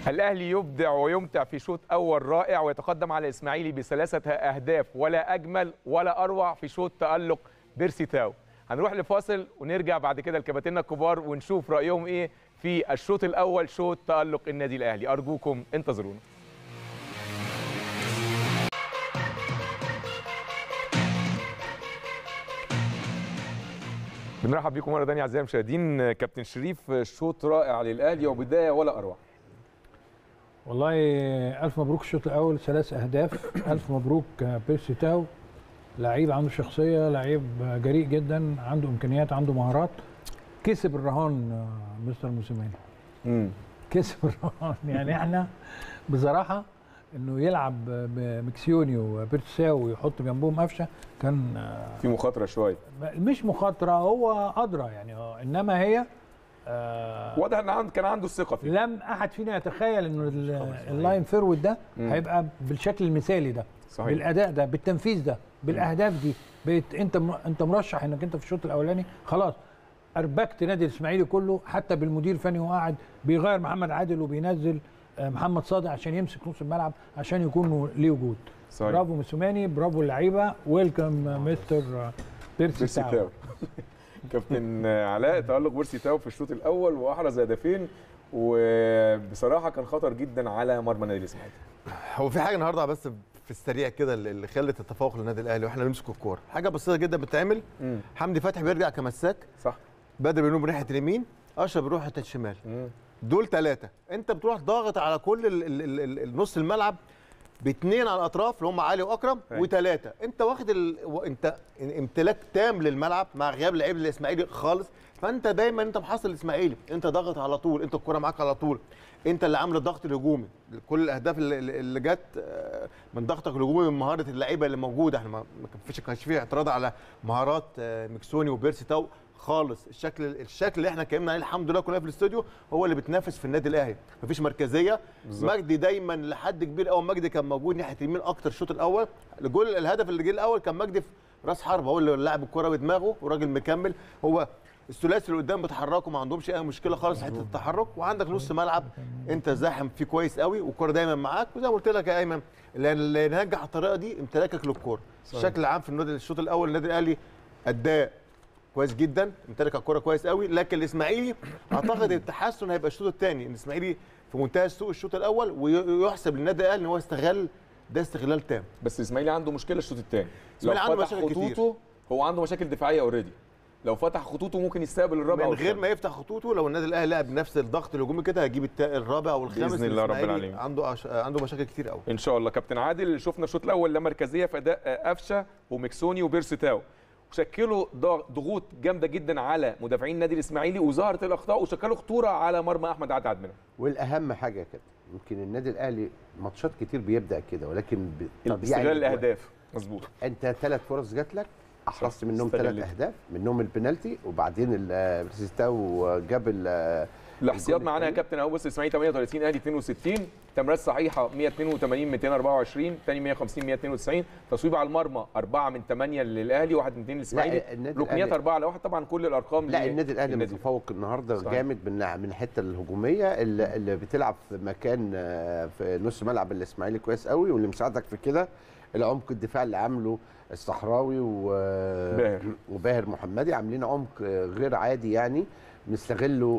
الاهلي يبدع ويمتع في شوط اول رائع ويتقدم على الاسماعيلي بثلاثه اهداف ولا اجمل ولا اروع في شوط تالق بيرسي تاو هنروح لفاصل ونرجع بعد كده لكباتننا الكبار ونشوف رايهم ايه في الشوط الاول شوط تالق النادي الاهلي ارجوكم انتظرونا بنرحب بيكم مره ثانيه اعزائي المشاهدين كابتن شريف شوط رائع للاهلي وبدايه ولا اروع والله الف مبروك الشوط الاول ثلاث اهداف الف مبروك بيرسي تاو لعيب عنده شخصيه لعيب جريء جدا عنده امكانيات عنده مهارات كسب الرهان مستر موسيماني امم كسب الرهان يعني احنا بصراحه انه يلعب بمكسيوني وبيرتساو ويحط جنبهم قفشه كان في مخاطره شويه مش مخاطره هو ادرى يعني هو انما هي آه واضح ان عند كان عنده الثقه فيه لم احد فينا يتخيل انه اللاين فيرود ده مم. هيبقى بالشكل المثالي ده صحيح بالاداء ده بالتنفيذ ده بالاهداف دي بقيت انت م- انت مرشح انك انت في الشوط الاولاني خلاص اربكت نادي الاسماعيلي كله حتى بالمدير الفني وهو قاعد بيغير محمد عادل وبينزل آه، محمد صادق عشان يمسك نص الملعب عشان يكون ليه وجود صحيح برافو موسوماني برافو اللعيبه ويلكم مستر بيرسي بيرسي تاو تاو كابتن علاء تألق بيرسي تاو في الشوط الاول واحرز هدفين وبصراحه كان خطر جدا على مرمى النادي الاسماعيلي هو في حاجه النهارده بس في السريع كده اللي اللي خلت التفوق للنادي الاهلي واحنا نمسك الكوره حاجه بسيطه جدا بتتعمل مم. حمدي فتحي بيرجع كمساك صح بدر بينهم ناحيه اليمين اشرف بيروح ناحيه الشمال مم. دول ثلاثه انت بتروح ضاغط على كل ال- ال- ال- ال- النص الملعب باثنين على الاطراف اللي هم علي واكرم أيوة. وثلاثه انت واخد ال... و- انت امتلاك تام للملعب مع غياب لعيب الاسماعيلي خالص فانت دايما انت محصل الاسماعيلي انت ضاغط على طول انت الكره معاك على طول انت اللي عامل الضغط الهجومي كل الاهداف اللي, اللي جت آه، من ضغطك الهجومي من مهاره اللعيبه اللي موجوده احنا ما ما فيش كانش فيه اعتراض على مهارات آه، مكسوني وبيرسي تاو خالص الشكل الشكل اللي احنا اتكلمنا عليه الحمد لله كلنا في الاستوديو هو اللي بتنافس في النادي الاهلي مفيش مركزيه بالظبط. مجدي دايما لحد كبير قوي مجدي كان موجود ناحيه اليمين اكتر الشوط الاول الجول الهدف اللي جه الاول كان مجدي في راس حربه هو اللي لعب الكره بدماغه وراجل مكمل هو الثلاثي اللي قدام بيتحركوا ما عندهمش اي مشكله خالص في حته التحرك وعندك نص ملعب انت زاحم فيه كويس قوي والكره دايما معاك وزي ما قلت لك يا ايمن اللي اللي ينجح الطريقه دي امتلاكك للكوره الشكل العام في النادي الشوط الاول النادي الاهلي اداء كويس جدا امتلك الكوره كويس قوي لكن الاسماعيلي اعتقد التحسن هيبقى الشوط الثاني الاسماعيلي في منتهى السوء الشوط الاول ويحسب للنادي الاهلي ان هو استغل ده استغلال تام بس الاسماعيلي عنده مشكله الشوط الثاني لو الإسماعيلي عنده فتح مشاكل كتير. خطوطه هو عنده مشاكل دفاعيه اوريدي لو فتح خطوطه ممكن يستقبل الرابع من غير والخامس. ما يفتح خطوطه لو النادي الاهلي لعب بنفس الضغط الهجومي كده هيجيب التا- الرابع والخامس بإذن الله رب الإسماعيلي العالمين. عنده أش... عنده مشاكل كتير قوي ان شاء الله كابتن عادل شفنا الشوط الاول لا مركزيه في اداء آه، قفشه ومكسوني وبيرسي تاو وشكلوا ضغ- ضغوط جامده جدا على مدافعين النادي الاسماعيلي وظهرت الاخطاء وشكلوا خطوره على مرمى احمد عادل عدمنه والاهم حاجه يا كابتن يمكن النادي الاهلي ماتشات كتير بيبدا كده ولكن بطبيعي استغلال الاهداف مظبوط انت ثلاث فرص جات لك احرزت منهم ثلاث استغلت. اهداف منهم البنالتي وبعدين ال- بريستاو جاب ال- الاحصائيات الجول معانا يا التاني. كابتن اهو بص اسماعيلي 38 اهلي 62 تمريرات صحيحه 182 224 ثاني 150 192 تصويب على المرمى 4 من 8 للاهلي واحد من 2 للاسماعيلي لا، النادي ركنيات الأهلي- 4 على 1 طبعا كل الارقام لا ل- النادي الاهلي للنادي. متفوق النهارده صحيح. جامد من من الحته الهجوميه اللي, اللي بتلعب في مكان آه، في نص ملعب الاسماعيلي كويس قوي واللي مساعدك في كده العمق الدفاع اللي عامله الصحراوي و... باهر. وباهر محمدي عاملين عمق آه، غير عادي يعني بنستغلوا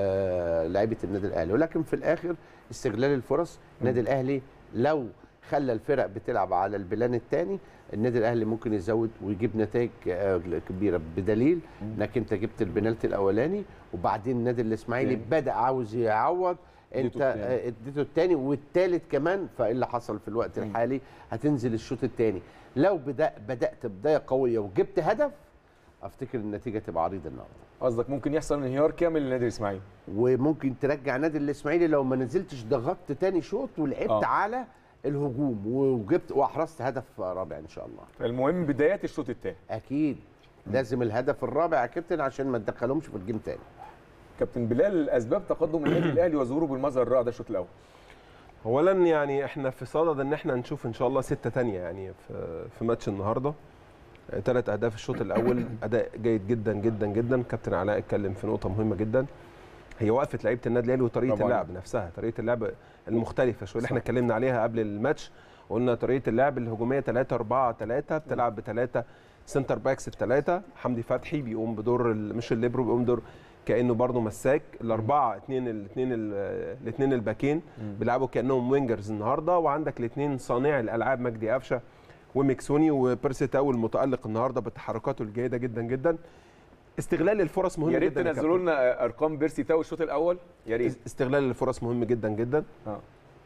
آه، لعيبه النادي الاهلي ولكن في الاخر استغلال الفرص النادي الاهلي لو خلى الفرق بتلعب على البلان الثاني النادي الاهلي ممكن يزود ويجيب نتائج آه، كبيره بدليل انك انت جبت البنالتي الاولاني وبعدين النادي الاسماعيلي تاني. بدا عاوز يعوض انت اديته التاني. آه، اديته الثاني والثالث كمان فايه اللي حصل في الوقت الحالي هتنزل الشوط الثاني لو بدا بدات بدايه قويه وجبت هدف افتكر النتيجه تبقى عريضه النهارده قصدك ممكن يحصل انهيار كامل للنادي الاسماعيلي وممكن ترجع نادي الاسماعيلي لو ما نزلتش ضغطت تاني شوط ولعبت آه. آه. على الهجوم وجبت واحرزت هدف رابع ان شاء الله المهم بدايات الشوط الثاني اكيد لازم الهدف الرابع يا كابتن عشان ما تدخلهمش في الجيم تاني كابتن بلال اسباب تقدم النادي الاهلي وظهوره بالمظهر الرائع ده الشوط الاول اولا يعني احنا في صدد ان احنا نشوف ان شاء الله ستة تانية يعني في في ماتش النهارده ثلاث اهداف الشوط الاول اداء جيد جدا جدا جدا كابتن علاء اتكلم في نقطه مهمه جدا هي وقفه لعيبه النادي الاهلي وطريقه برافو اللعب عليك. نفسها طريقه اللعب المختلفه شويه اللي احنا صح. اتكلمنا عليها قبل الماتش قلنا طريقه اللعب الهجوميه 3 4 3 بتلعب بثلاثه سنتر باكس الثلاثه حمدي فتحي بيقوم بدور ال- مش الليبرو بيقوم دور كانه برضه مساك الاربعه اثنين الاثنين الاثنين الباكين بيلعبوا كانهم وينجرز النهارده وعندك الاثنين صانع الالعاب مجدي قفشه وميكسوني وبيرسي تاو المتالق النهارده بتحركاته الجيده جدا جدا استغلال الفرص مهم يا ريت جدا يا تنزلوا كابتن. لنا ارقام بيرسي تاو الشوط الاول يا ريت استغلال الفرص مهم جدا جدا اه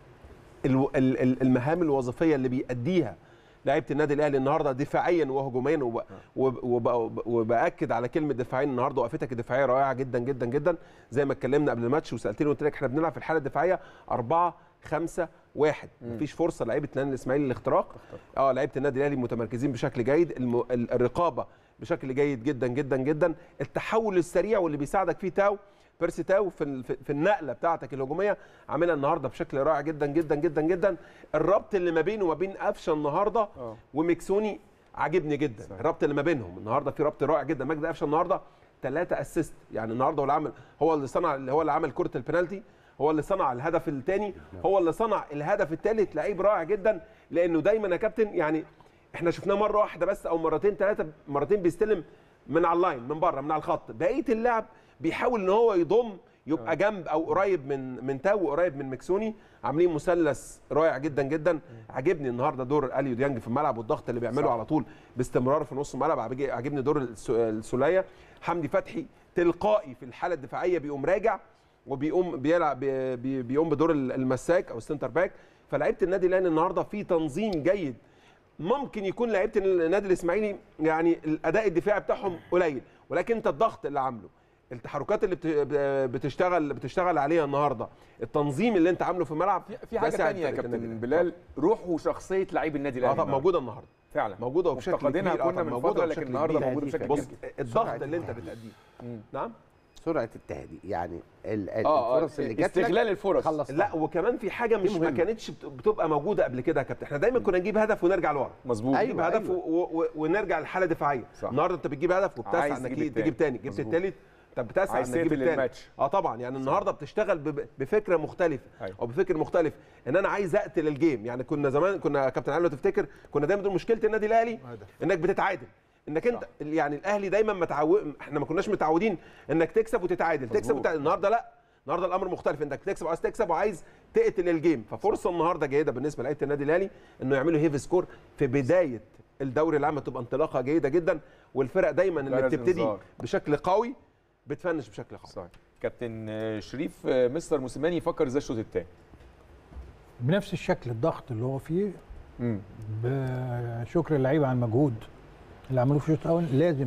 الو- ال- ال- المهام الوظيفيه اللي بيأديها لعيبه النادي الاهلي النهارده دفاعيا وهجوميا وب... وب... وب... وباكد على كلمه دفاعيا النهارده وقفتك الدفاعيه رائعه جدا جدا جدا زي ما اتكلمنا قبل الماتش وسالتني وقلت لك احنا بنلعب في الحاله الدفاعيه 4 5 1 مفيش فرصه لعيبه النادي الاسماعيلي للاختراق اه لعيبه النادي الاهلي متمركزين بشكل جيد الم... ال- الرقابه بشكل جيد جدا جدا جدا التحول السريع واللي بيساعدك فيه تاو بيرسي تاو في ال- في في النقله بتاعتك الهجوميه عاملها النهارده بشكل رائع جدا جدا جدا جدا الربط اللي ما بينه وما بين قفشه النهارده اه وميكسوني عاجبني جدا صحيح. الربط اللي ما بينهم النهارده في ربط رائع جدا مجدي قفشه النهارده ثلاثة اسيست يعني النهارده هو اللي عمل هو اللي صنع هو اللي عمل كره البنالتي هو اللي صنع الهدف الثاني هو اللي صنع الهدف الثالث لعيب رائع جدا لانه دايما يا كابتن يعني احنا شفناه مره واحده بس او مرتين ثلاثه مرتين بيستلم من على اللاين من بره من على الخط بقيه اللعب بيحاول ان هو يضم يبقى جنب او قريب من من تاو وقريب من مكسوني عاملين مثلث رائع جدا جدا عاجبني النهارده دور اليو ديانج في الملعب والضغط اللي بيعمله صح. على طول باستمرار في نص الملعب عاجب- عاجبني دور الس- السوليه حمدي فتحي تلقائي في الحاله الدفاعيه بيقوم راجع وبيقوم بيلعب بي- بي- بيقوم بدور المساك او السنتر باك فلعيبه النادي الاهلي النهارده في تنظيم جيد ممكن يكون لعيبه النادي الاسماعيلي يعني الاداء الدفاعي بتاعهم قليل ولكن انت الضغط اللي عامله التحركات اللي بت- بتشتغل بتشتغل عليها النهارده التنظيم اللي انت عامله في الملعب في- في حاجه ده ساعد ثانيه يا فرقة النادي كابتن الأهلي. بلال روح وشخصيه لعيب النادي اه الاهلي طبعا النهاردة. موجوده النهارده فعلا موجوده وبشكل مفتقدينها كبير. آه كنا طبعاً من موجودة فتره وبشكل لكن النهارده كبير. موجوده بشكل بص، كبير جدا الضغط سرعة اللي انت التهديد. بتأديه نعم سرعه التهديد يعني ال- ال- اه الفرص اللي جات لك استغلال الفرص خلص لا وكمان في حاجه مش ما مهم. كانتش بت- بتبقى موجوده قبل كده يا كابتن احنا دايما كنا نجيب هدف ونرجع لورا مظبوط أيوة. نجيب هدف و... و... ونرجع للحاله دفاعيه صح. النهارده انت بتجيب هدف وبتسعى عايز انك تجيب تجيب التاني. تاني جبت مظبوط. التالت طب بتسعى عايز انك تجيب تقتل التاني الماتش. اه طبعا يعني النهارده بتشتغل ب... بفكره مختلفه أيوة. او بفكر مختلف ان انا عايز اقتل الجيم يعني كنا زمان كنا يا كابتن علي لو تفتكر كنا دايما نقول مشكله النادي الاهلي انك بتتعادل انك انت يعني الاهلي دايما متعود احنا ما كناش متعودين انك تكسب وتتعادل تكسب مظبوط. وتتعادل. النهارده لا النهارده الامر مختلف انك تكسب وعايز تكسب وعايز تقتل الجيم ففرصه النهارده جيده بالنسبه لعيبه النادي الاهلي انه يعملوا هيف سكور في بدايه الدوري العام تبقى انطلاقه جيده جدا والفرق دايما اللي جرس بتبتدي إنذار. بشكل قوي بتفنش بشكل قوي صحيح كابتن آه، شريف آه، مستر موسيماني يفكر ازاي الشوط الثاني بنفس الشكل الضغط اللي هو فيه امم بشكر اللعيبه على المجهود اللي عملوه في الشوط الاول لازم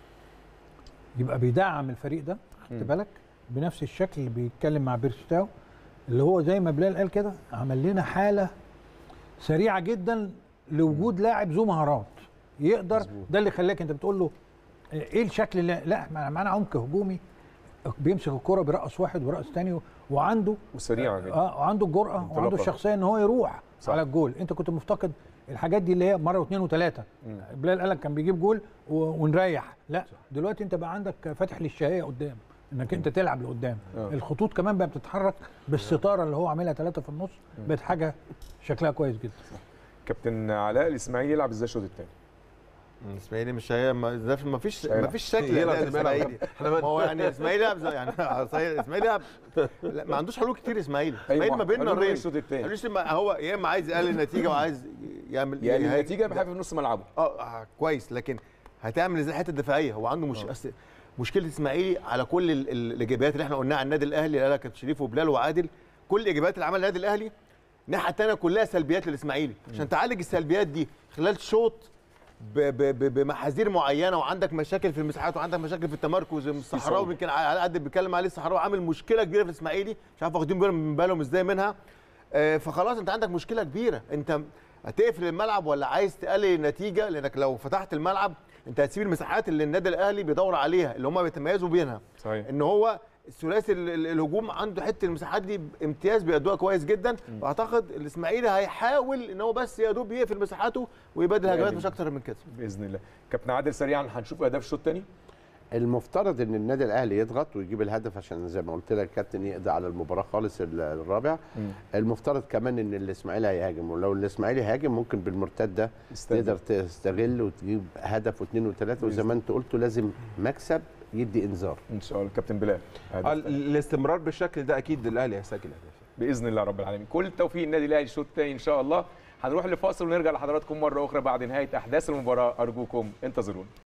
يبقى بيدعم الفريق ده خدت مم. بالك بنفس الشكل اللي بيتكلم مع بيرستاو اللي هو زي ما بلال قال كده عمل لنا حاله سريعه جدا لوجود لاعب ذو مهارات يقدر مظبوط. ده اللي خلاك انت بتقول له ايه الشكل اللي لا احنا معانا عمق هجومي بيمسك الكرة بيرقص واحد ويرقص تاني وعنده وسريع جدا اه وعنده الجرأه انطلاقة. وعنده الشخصيه ان هو يروح صح. صح. على الجول انت كنت مفتقد الحاجات دي اللي هي مره واثنين وثلاثه مم. بلال قال لك كان بيجيب جول و... ونريح لا دلوقتي انت بقى عندك فاتح للشهيه قدام انك انت تلعب لقدام آه. الخطوط كمان بقى بتتحرك بالستاره اللي هو عاملها ثلاثه في النص بقت حاجه شكلها كويس جدا كابتن علاء الاسماعيلي يلعب ازاي الشوط الثاني الاسماعيلي مش هي ما ده ما فيش هيلعب. ما فيش شكل يلعب لأداء زي ما يلعب. الاسماعيلي احنا ما ما هو يعني الاسماعيلي يلعب زي- يعني الاسماعيلي يلعب لا، ما عندوش حلول كتير اسماعيلي الاسماعيلي ما بين قالوا له نارين الشوط الثاني ملوش ما- هو يا اما عايز يقلل النتيجه وعايز يعمل يعني يهاجم. النتيجه بحاجه في نص ملعبه اه آه، كويس لكن هتعمل ازاي الحته الدفاعيه هو عنده مش أصل مشكله الاسماعيلي على كل ال- ال- الايجابيات اللي احنا قلناها عن النادي الاهلي اللي قالها كابتن شريف وبلال وعادل كل الايجابيات اللي عملها النادي الاهلي الناحيه الثانيه كلها سلبيات للاسماعيلي عشان تعالج السلبيات دي خلال شوط ب- ب- ب- بمحاذير معينه وعندك مشاكل في المساحات وعندك مشاكل في التمركز الصحراوي صعوبة. يمكن على قد بيتكلم عليه الصحراوي عامل مشكله كبيره في الاسماعيلي مش عارف واخدين بالهم من بالهم ازاي منها آه، فخلاص انت عندك مشكله كبيره انت هتقفل الملعب ولا عايز تقلل النتيجه لانك لو فتحت الملعب انت هتسيب المساحات اللي النادي الاهلي بيدور عليها اللي هم بيتميزوا بينها صحيح ان هو الثلاثي ال- ال- الهجوم عنده حته المساحات دي امتياز بيأدوها كويس جدا واعتقد الاسماعيلي هيحاول ان هو بس يا دوب يقفل مساحاته ويبدل هجمات يعني مش اكتر من كده باذن الله كابتن عادل سريعا هنشوف اهداف الشوط الثاني المفترض ان النادي الاهلي يضغط ويجيب الهدف عشان زي ما قلت لك كابتن يقضي على المباراه خالص ال- الرابع المفترض كمان ان الاسماعيلي هيهاجم ولو الاسماعيلي هاجم ممكن بالمرتده يستهدف. تقدر تستغل وتجيب هدف واثنين وثلاثه وزي ما انت قلت لازم مكسب يدي انذار ان شاء الله كابتن بلال هدف آه، الاستمرار بالشكل ده اكيد الاهلي هيسجل اهداف باذن الله رب العالمين كل التوفيق النادي الاهلي الشوط الثاني ان شاء الله هنروح لفاصل ونرجع لحضراتكم مره اخرى بعد نهايه احداث المباراه ارجوكم انتظرونا